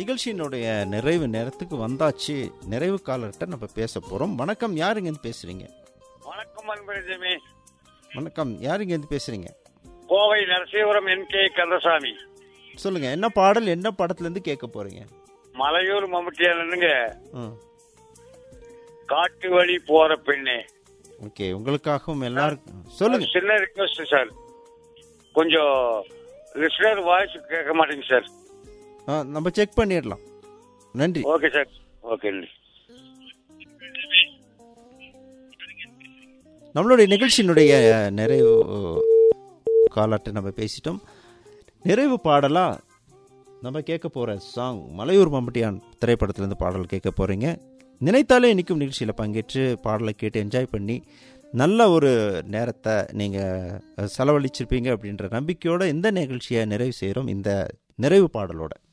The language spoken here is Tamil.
நிகழ்ச்சியினுடைய நிறைவு நேரத்துக்கு வந்தாச்சு நிறைவு காலர்கிட்ட நம்ம பேச போறோம் வணக்கம் யாருங்க இருந்து பேசுறீங்க வணக்கம் அன்பரஜமி வணக்கம் யாருங்க இருந்து பேசுறீங்க கோவை நரசிவரம் என் கே கந்தசாமி சொல்லுங்க என்ன பாடல் என்ன படத்துல இருந்து கேட்க போறீங்க மலையூர் மம்முட்டியானுங்க ம் காட்டு வழி போற பெண்ணே ஓகே உங்களுக்காகவும் எல்லாருக்கும் சொல்லுங்க ஒரு சின்ன ரிக்வஸ்ட் சார் கொஞ்சம் லிஸ்னர் வாய்ஸ் கேட்க மாட்டேங்க சார் ஆ, நம்ம செக் பண்ணிடலாம் நன்றி ஓகே சார் ஓகே நன்றி நம்மளுடைய நிகழ்ச்சியினுடைய நிறைவு காலாட்டை நம்ம பேசிட்டோம் நிறைவு பாடலா நம்ம கேட்க போற சாங் மலையூர் மம்பட்டியான் திரைப்படத்திலிருந்து பாடல் கேட்க போறீங்க நினைத்தாலே நிற்கும் நிகழ்ச்சியில் பங்கேற்று பாடலை கேட்டு என்ஜாய் பண்ணி நல்ல ஒரு நேரத்தை நீங்கள் செலவழிச்சிருப்பீங்க அப்படின்ற நம்பிக்கையோட இந்த நிகழ்ச்சியை நிறைவு செய்கிறோம் இந்த நிறைவு பாடலோட